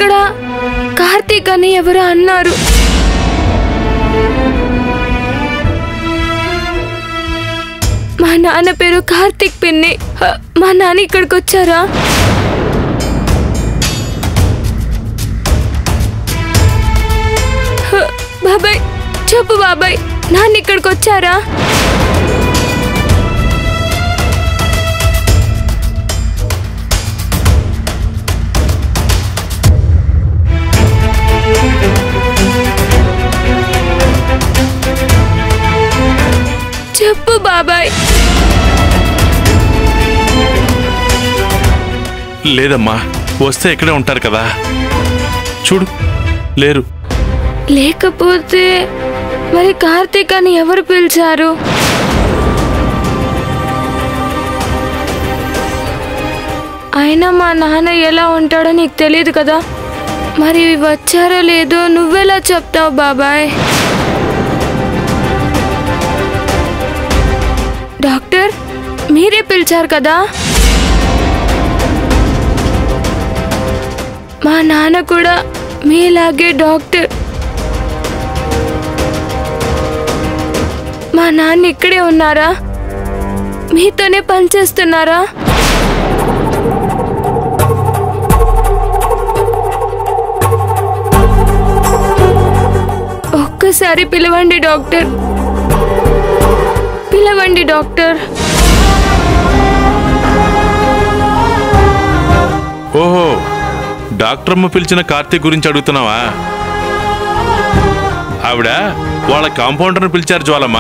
ఇక్కడ కార్తీక్ అని ఎవరో అన్నారు మా నాన్న పేరు కార్తీక్ పిన్ని హ, మా నాన్న ఇక్కడికి వచ్చారా హ, బాబాయ్ చెప్పు బాబాయ్ నాన్న ఇక్కడికి వచ్చారా చెప్పు బాబాయ్ లేదమ్మా వస్తే ఇక్కడే ఉంటారు కదా చూడు లేరు లేకపోతే మరి కార్తీక్ అని ఎవరు పిలిచారు అయినా మా నాన్న ఎలా ఉంటాడో నీకు తెలియదు కదా మరి వచ్చారో లేదో నువ్వెలా చెప్తావు బాబాయ్ డాక్టర్ మీరే పిలిచారు కదా మా నాన్న కూడా మీలాగే డాక్టర్ మా నాన్న ఇక్కడే ఉన్నారా మీతోనే పనిచేస్తున్నారా ఒక్కసారి పిలవండి డాక్టర్ పిలవండి డాక్టర్ ఓహో డాక్టర్మ్మ పిలిచిన కార్తీక్ గురించి అడుగుతున్నావా ఆవిడ వాళ్ళ కాంపౌండర్ని పిలిచారు జ్వాలమ్మ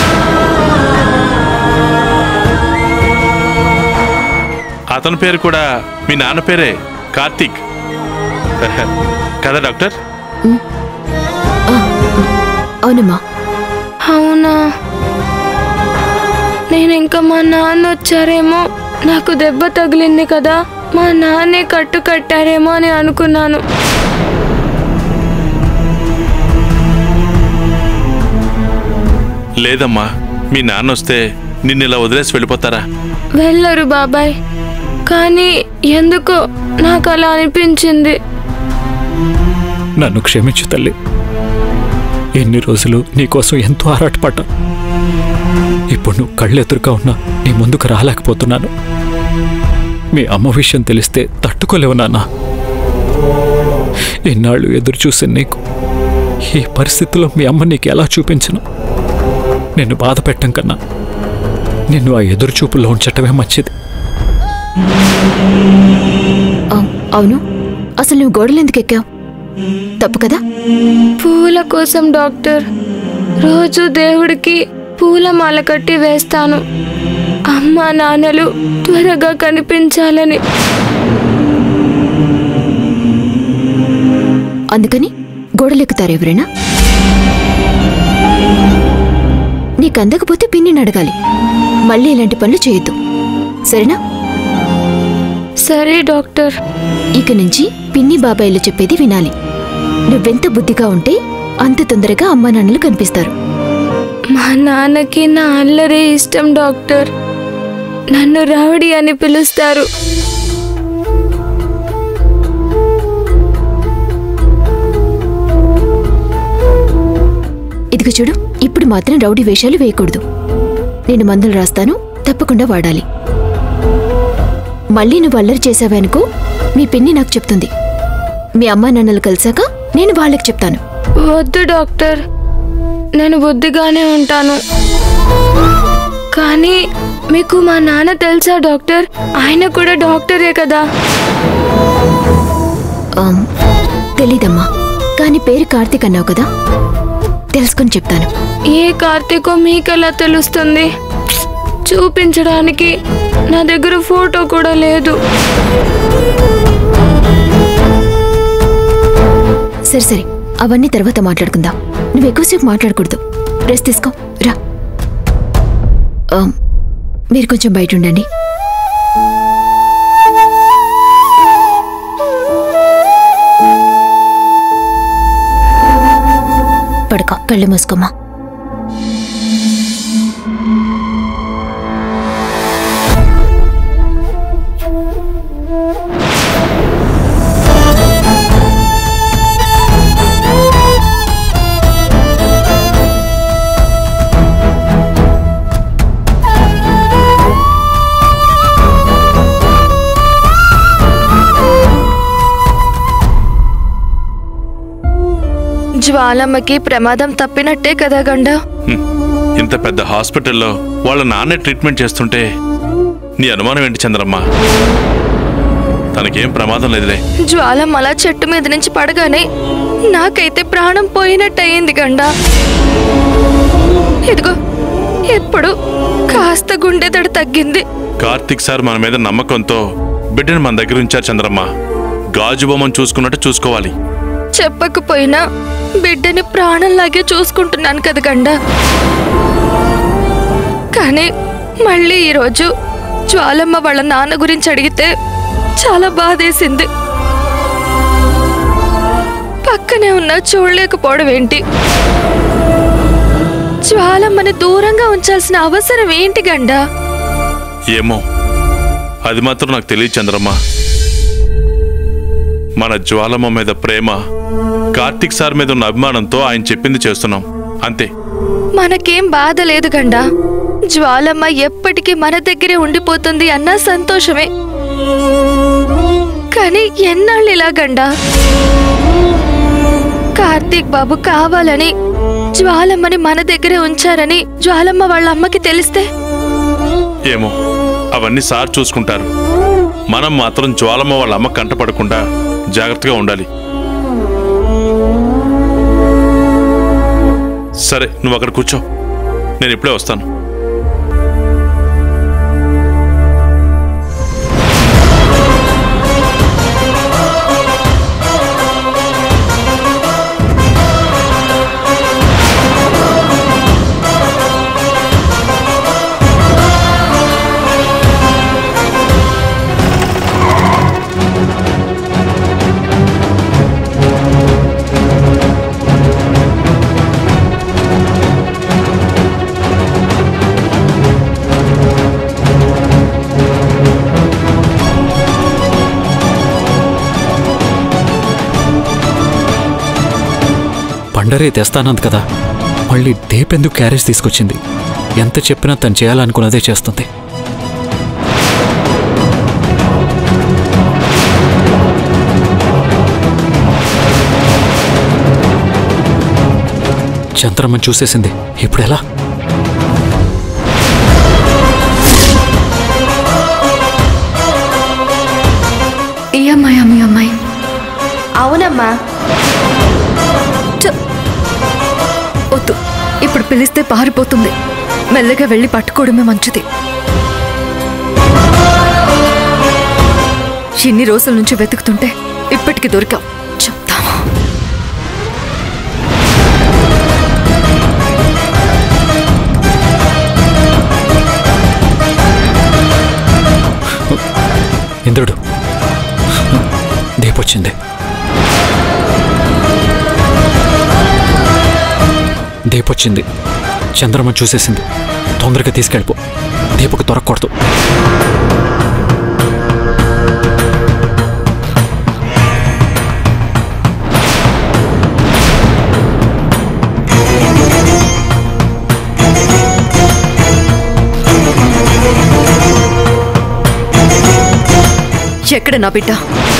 అతని పేరు కూడా మీ నాన్న పేరే కార్తీక్ కదా డాక్టర్ అవునమ్మా అవునా నేను ఇంకా మా నాన్న వచ్చారేమో నాకు దెబ్బ తగిలింది కదా మా నాన్నే కట్టు కట్టారేమో అని అనుకున్నాను లేదమ్మా మీ నాన్న వస్తే నిన్ను ఇలా వదిలేసి వెళ్ళిపోతారా వెళ్ళరు బాబాయ్ కానీ ఎందుకో నాకు అలా అనిపించింది నన్ను క్షమించు తల్లి ఎన్ని రోజులు నీకోసం ఎంతో ఆరాటపడ్డా ఇప్పుడు నువ్వు కళ్ళెదురుగా ఉన్నా నీ ముందుకు రాలేకపోతున్నాను మీ అమ్మ విషయం తెలిస్తే తట్టుకోలేవు నాన్న ఇన్నాళ్ళు ఎదురు చూసి నీకు ఈ పరిస్థితిలో మీ అమ్మ నీకు ఎలా చూపించను నిన్ను బాధ పెట్టం కన్నా నిన్ను ఆ ఎదురు చూపుల్లో ఉంచటమే మంచిది ఆ, అవును అసలు నువ్వు గోడలు ఎందుకు ఎక్కావు తప్పు కదా పూల కోసం డాక్టర్ రోజు దేవుడికి పూల మాల కట్టి వేస్తాను అమ్మ నాన్నలు త్వరగా కనిపించాలని అందుకని గోడలు ఎక్కుతారు ఎవరైనా నీకు అందకపోతే పిన్నిని అడగాలి మళ్ళీ ఇలాంటి పనులు చేయొద్దు సరేనా సరే డాక్టర్ ఇక నుంచి పిన్ని బాబాయిలు చెప్పేది వినాలి నువ్వెంత బుద్ధిగా ఉంటే అంత తొందరగా అమ్మా నాన్నలు కనిపిస్తారు మా నాన్నకి నా అల్లరే ఇష్టం డాక్టర్ నన్ను రావుడి అని పిలుస్తారు ఇదిగో చూడు ఇప్పుడు మాత్రం రౌడీ వేషాలు వేయకూడదు నేను మందులు రాస్తాను తప్పకుండా వాడాలి మళ్ళీ నువ్వు అల్లరి చేసావనుకో మీ పిన్ని నాకు చెప్తుంది మీ అమ్మా నాన్నలు కలిసాక నేను వాళ్ళకి చెప్తాను వద్దు డాక్టర్ నేను బుద్ధిగానే ఉంటాను కానీ మీకు మా నాన్న తెలుసా డాక్టర్ ఆయన కూడా డాక్టరే కదా ఆమ్, తెలీదమ్మా కానీ పేరు కార్తీక్ అన్నావు కదా తెలుసుకొని చెప్తాను ఏ కార్తీకో మీకెలా తెలుస్తుంది చూపించడానికి నా దగ్గర ఫోటో కూడా లేదు సరే సరే అవన్నీ తర్వాత మాట్లాడుకుందాం నువ్వు ఎక్కువసేపు మాట్లాడకూడదు రెస్ట్ తీసుకో రా ఆమ్, మీరు కొంచెం బయట ఉండండి పడుకో కళ్ళు మూసుకోమ్మా జ్వాలమ్మకి ప్రమాదం తప్పినట్టే కదా గండ హ్మ్. ఇంత పెద్ద హాస్పిటల్లో వాళ్ళ నాన్నే ట్రీట్మెంట్ చేస్తుంటే నీ అనుమానం ఏంటి చంద్రమ్మ తనకేం ప్రమాదం లేదులే జ్వాలమ్మ అలా చెట్టు మీద నుంచి పడగానే నాకైతే ప్రాణం పోయినట్టయింది గండ ఇదిగో ఎప్పుడు కాస్త గుండెదడు తగ్గింది కార్తిక్ సార్ మన మీద నమ్మకంతో బిడ్డని మన దగ్గర ఉంచారు చంద్రమ్మ గాజు బొమ్మను చూసుకున్నట్టు చూసుకోవాలి చెప్పకపోయినా బిడ్డని ప్రాణంలాగే చూసుకుంటున్నాను కదా గండ కానీ మళ్ళీ ఈరోజు జ్వాలమ్మ వాళ్ళ నాన్న గురించి అడిగితే చాలా బాధేసింది పక్కనే ఉన్న చూడలేకపోవడం ఏంటి జ్వాలమ్మని దూరంగా ఉంచాల్సిన అవసరం ఏంటి గండ ఏమో అది మాత్రం నాకు తెలియదు చంద్రమ్మ మన జ్వాలమ్మ మీద ప్రేమ కార్తిక్ సార్ మీద ఉన్న అభిమానంతో ఆయన చెప్పింది చేస్తున్నాం అంతే మనకేం బాధ లేదు గండా జ్వాలమ్మ ఎప్పటికీ మన దగ్గరే ఉండిపోతుంది అన్న సంతోషమే కానీ ఎన్నాళ్ళు ఇలా గండా కార్తీక్ బాబు కావాలని జ్వాలమ్మని మన దగ్గరే ఉంచారని జ్వాలమ్మ వాళ్ళ అమ్మకి తెలిస్తే ఏమో అవన్నీ సార్ చూసుకుంటారు మనం మాత్రం జ్వాలమ్మ వాళ్ళ అమ్మ కంట పడకుండా జాగ్రత్తగా ఉండాలి సరే నువ్వు అక్కడ కూర్చో నేను ఇప్పుడే వస్తాను పండరే తెస్తానంది కదా మళ్ళీ దేపెందుకు క్యారేజ్ తీసుకొచ్చింది ఎంత చెప్పినా తను చేయాలనుకున్నదే చేస్తుంది చంద్రమ్మని చూసేసింది ఇప్పుడు ఎలా ఈ అమ్మాయి మీ అమ్మాయి అవునమ్మా వద్దు ఇప్పుడు పిలిస్తే పారిపోతుంది మెల్లగా వెళ్ళి పట్టుకోవడమే మంచిది ఎన్ని రోజుల నుంచి వెతుకుతుంటే ఇప్పటికి దొరికాం చెప్తాము ఇంద్రుడు దీపొచ్చింది దీపొచ్చింది చంద్రమ్మ చూసేసింది తొందరగా తీసుకెళ్ళిపో దీపకు దొరకకూడదు ఎక్కడ నా బిడ్డ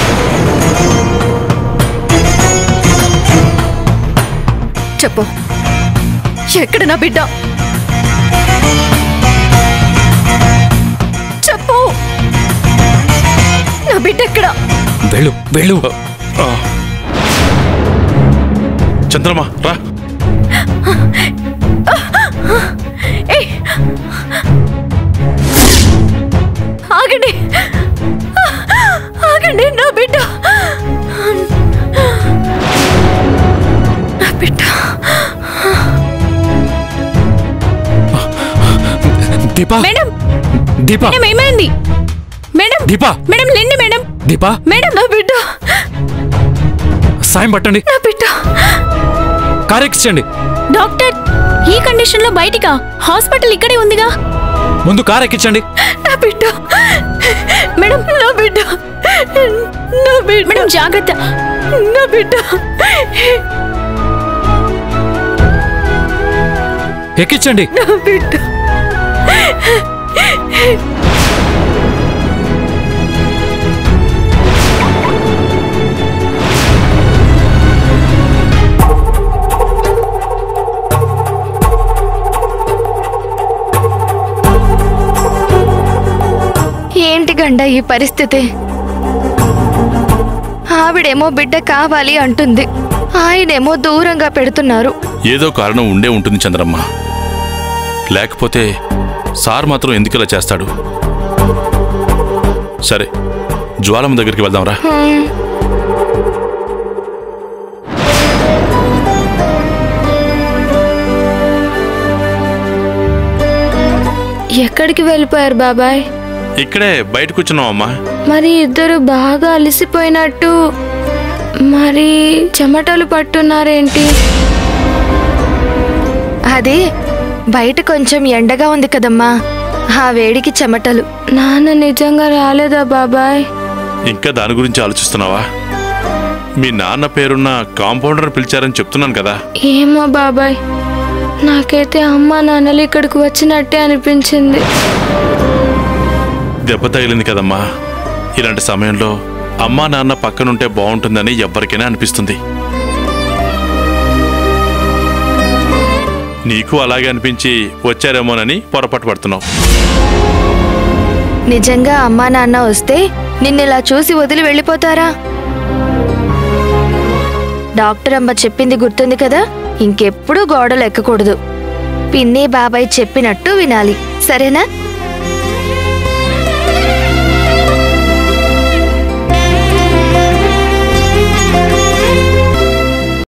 చెప్పు ఎక్కడ నా బిడ్డ చెప్పు నా బిడ్డ ఎక్కడ వెళ్ళు వెళ్ళు ఆ. చంద్రమ్మ రా ఏయ్! ఆగండి ఆగండి నా బిడ్డ నా బిడ్డ దీపా మేడం దీపా మేడం ఏమైంది మేడం దీపా మేడం లేండి మేడం దీపా మేడం నా బిడ్డ సాయం పట్టండి నా బిడ్డ కార్ ఎక్కించండి డాక్టర్ ఈ కండిషన్ లో బయటికా హాస్పిటల్ ఇక్కడే ఉందిగా ముందు కార్ ఎక్కించండి నా బిడ్డ మేడం నా బిడ్డ నా బిడ్డ మేడం జాగ్రత్త నా బిడ్డ ఎక్కించండి నా బిడ్డ నిండా ఈ పరిస్థితి ఆవిడేమో బిడ్డ కావాలి అంటుంది ఆయనేమో దూరంగా పెడుతున్నారు ఏదో కారణం ఉండే ఉంటుంది చంద్రమ్మ లేకపోతే సార్ మాత్రం ఎందుకు ఇలా చేస్తాడు సరే జ్వాలమ్మ దగ్గరికి వెళ్దాంరా హ్మ్. ఎక్కడికి వెళ్ళిపోయారు బాబాయ్ ఇక్కడే బయట కూర్చున్నాం అమ్మా మరి ఇద్దరు బాగా అలసిపోయినట్టు మరి చెమటలు పట్టున్నారేంటి అది బయట కొంచెం ఎండగా ఉంది కదమ్మా ఆ వేడికి చెమటలు నాన్న నిజంగా రాలేదా బాబాయ్ ఇంకా దాని గురించి ఆలోచిస్తున్నావా మీ నాన్న పేరున్న కాంపౌండర్ పిలిచారని చెప్తున్నాను కదా ఏమో బాబాయ్ నాకైతే అమ్మ నాన్నలు ఇక్కడికి వచ్చినట్టే అనిపించింది దెబ్బ తగిలింది కదమ్మా ఇలాంటి సమయంలో అమ్మా నాన్న పక్కనుంటే బాగుంటుందని ఎవ్వరికైనా అనిపిస్తుంది నీకు అలాగే అనిపించి వచ్చారేమోనని పొరపాటు పడుతున్నావు నిజంగా అమ్మా నాన్న వస్తే నిన్నిలా చూసి వదిలి వెళ్ళిపోతారా డాక్టర్ అమ్మ చెప్పింది గుర్తుంది కదా ఇంకెప్పుడు గోడలు ఎక్కకూడదు పిన్ని బాబాయ్ చెప్పినట్టు వినాలి సరేనా